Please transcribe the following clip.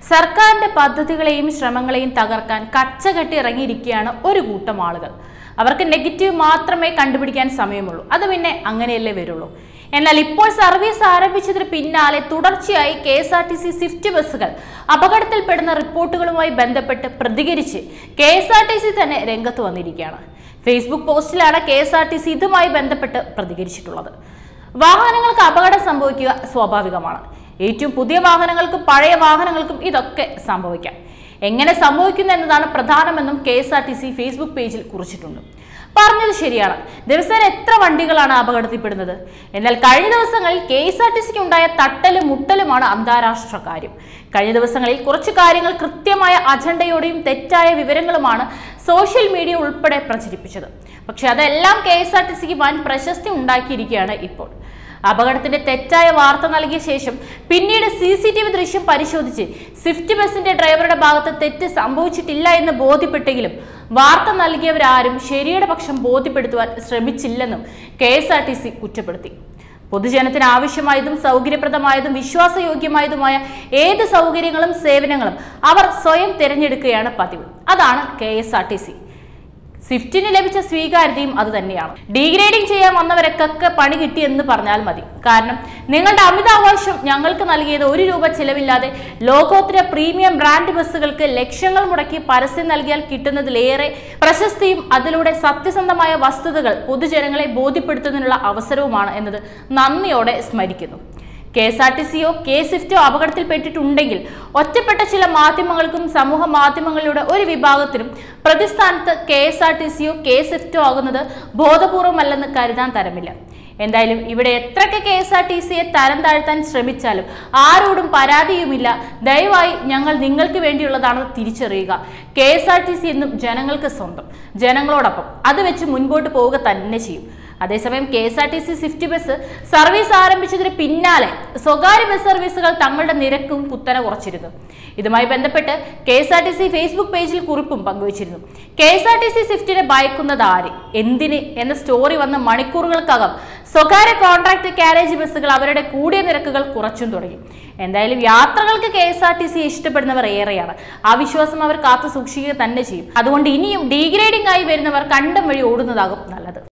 സർക്കാരിന്റെ പദ്ധതികളെയും ശ്രമങ്ങളെയും തകർക്കാൻ കച്ചകെട്ടി ഇറങ്ങിയിരിക്കുകയാണ് ഒരു കൂട്ടം ആളുകൾ അവർക്ക് നെഗറ്റീവ് മാത്രമേ കണ്ടുപിടിക്കാൻ സമയമുള്ളൂ അത് പിന്നെ അങ്ങനെയല്ലേ വരുള്ളൂ എന്നാൽ ഇപ്പോൾ സർവീസ് ആരംഭിച്ചതിന് പിന്നാലെ തുടർച്ചയായി K S R T C swift ബസ്സുകൾ അപകടത്തിൽപ്പെടുന്ന റിപ്പോർട്ടുകളുമായി ബന്ധപ്പെട്ട് പ്രതികരിച്ച് K S R T C തന്നെ രംഗത്ത് വന്നിരിക്കുകയാണ് ഫേസ്ബുക്ക് പോസ്റ്റിലാണ് K S R T C ഇതുമായി ബന്ധപ്പെട്ട് പ്രതികരിച്ചിട്ടുള്ളത് വാഹനങ്ങൾക്ക് അപകടം സംഭവിക്കുക സ്വാഭാവികമാണ് ഏറ്റവും പുതിയ വാഹനങ്ങൾക്കും പഴയ വാഹനങ്ങൾക്കും ഇതൊക്കെ സംഭവിക്കാം എങ്ങനെ സംഭവിക്കുന്നു എന്നതാണ് പ്രധാനമെന്നും K S R T C Facebook പേജിൽ കുറിച്ചിട്ടുണ്ട് പറഞ്ഞത് ശരിയാണ് ദിവസേന എത്ര വണ്ടികളാണ് അപകടത്തിൽപ്പെടുന്നത് എന്നാൽ കഴിഞ്ഞ ദിവസങ്ങളിൽ കെ എസ് ആർ ടി സിക്ക് ഉണ്ടായ തട്ടലും മുട്ടലുമാണ് അന്താരാഷ്ട്ര കാര്യം കഴിഞ്ഞ ദിവസങ്ങളിൽ കുറച്ച് കാര്യങ്ങൾ കൃത്യമായ അജണ്ടയോടെയും തെറ്റായ വിവരങ്ങളുമാണ് സോഷ്യൽ മീഡിയ ഉൾപ്പെടെ പ്രചരിപ്പിച്ചത് പക്ഷെ അതെല്ലാം കെ എസ് ആർ ടി സിക്ക് വൻ പ്രശസ്തി ഉണ്ടാക്കിയിരിക്കുകയാണ് ഇപ്പോൾ അപകടത്തിന്റെ തെറ്റായ വാർത്ത നൽകിയ ശേഷം പിന്നീട് സി സി ടി വി ദൃശ്യം പരിശോധിച്ച് സ്വിഫ്റ്റ് ബസിന്റെ ഡ്രൈവറുടെ ഭാഗത്ത് തെറ്റ് സംഭവിച്ചിട്ടില്ല എന്ന് ബോധ്യപ്പെട്ടെങ്കിലും വാർത്ത നൽകിയവരാരും ശരിയുടെ പക്ഷം ബോധ്യപ്പെടുത്തുവാൻ ശ്രമിച്ചില്ലെന്നും K S R T C കുറ്റപ്പെടുത്തി പൊതുജനത്തിന് ആവശ്യമായതും സൗകര്യപ്രദമായതും വിശ്വാസയോഗ്യമായതുമായ ഏത് സൗകര്യങ്ങളും സേവനങ്ങളും അവർ സ്വയം തിരഞ്ഞെടുക്കുകയാണ് പതിവ് അതാണ് K S R T C സ്വിഫ്റ്റിന് ലഭിച്ച സ്വീകാര്യതയും അത് തന്നെയാണ് ഡീഗ്രേഡിംഗ് ചെയ്യാൻ വന്നവരൊക്കെ പണി കിട്ടിയെന്ന് പറഞ്ഞാൽ മതി കാരണം നിങ്ങളുടെ അമിതാവകാശം ഞങ്ങൾക്ക് നൽകിയത് ഒരു രൂപ ചിലവില്ലാതെ ലോകോത്തര പ്രീമിയം ബ്രാൻഡ് ബസ്സുകൾക്ക് ലക്ഷങ്ങൾ മുടക്കി പരസ്യം നൽകിയാൽ കിട്ടുന്നതിലേറെ പ്രശസ്തിയും അതിലൂടെ സത്യസന്ധമായ വസ്തുതകൾ പൊതുജനങ്ങളെ ബോധ്യപ്പെടുത്തുന്നതിനുള്ള അവസരവുമാണ് എന്നത് നന്ദിയോടെ സ്മരിക്കുന്നു കെ എസ് ആർ ടി സിയോ കെ സ്വിഫ്റ്റോ അപകടത്തിൽപ്പെട്ടിട്ടുണ്ടെങ്കിൽ ഒറ്റപ്പെട്ട ചില മാധ്യമങ്ങൾക്കും സമൂഹ മാധ്യമങ്ങളിലൂടെ ഒരു വിഭാഗത്തിനും പ്രതിസ്ഥാനത്ത് കെ എസ് ആർ ടി സിയോ കെ സ്വിഫ്റ്റോ ആകുന്നത് ബോധപൂർവമല്ലെന്ന് കരുതാൻ തരമില്ല എന്തായാലും ഇവിടെ എത്രയൊക്കെ കെ എസ് ആർ ടി സിയെ തരം താഴ്ത്താൻ ശ്രമിച്ചാലും ആരോടും പരാതിയുമില്ല ദയവായി ഞങ്ങൾ നിങ്ങൾക്ക് വേണ്ടിയുള്ളതാണെന്ന് തിരിച്ചറിയുക K S R T C എന്നും ജനങ്ങൾക്ക് സ്വന്തം ജനങ്ങളോടൊപ്പം അത് വെച്ച് മുൻപോട്ട് പോവുക തന്നെ ചെയ്യും അതേസമയം K S R T C swift bus service ആരംഭിച്ചതിന് പിന്നാലെ സ്വകാര്യ ബസ് സർവീസുകൾ തങ്ങളുടെ നിരക്കും കുത്തനെ കുറച്ചിരുന്നു ഇതുമായി ബന്ധപ്പെട്ട് K S R T C Facebook പേജിൽ കുറിപ്പും പങ്കുവച്ചിരുന്നു K S R T C സ്വിഫ്റ്റിനെ ഭയക്കുന്നത് ആര് എന്തിന് എന്ന സ്റ്റോറി വന്ന മണിക്കൂറുകൾക്കകം സ്വകാര്യ കോൺട്രാക്ട് കാരേജ് ബസ്സുകൾ അവരുടെ കൂടിയ നിരക്കുകൾ കുറച്ചും തുടങ്ങി എന്തായാലും യാത്രകൾക്ക് K S R T C ഇഷ്ടപ്പെടുന്നവർ ഏറെയാണ് ആ വിശ്വാസം അവർ കാത്തു സൂക്ഷിക്കുക തന്നെ ചെയ്യും അതുകൊണ്ട് ഇനിയും ഡീഗ്രേഡിംഗ് ആയി വരുന്നവർ കണ്ടം വഴി ഓടുന്നതാകും നല്ലത്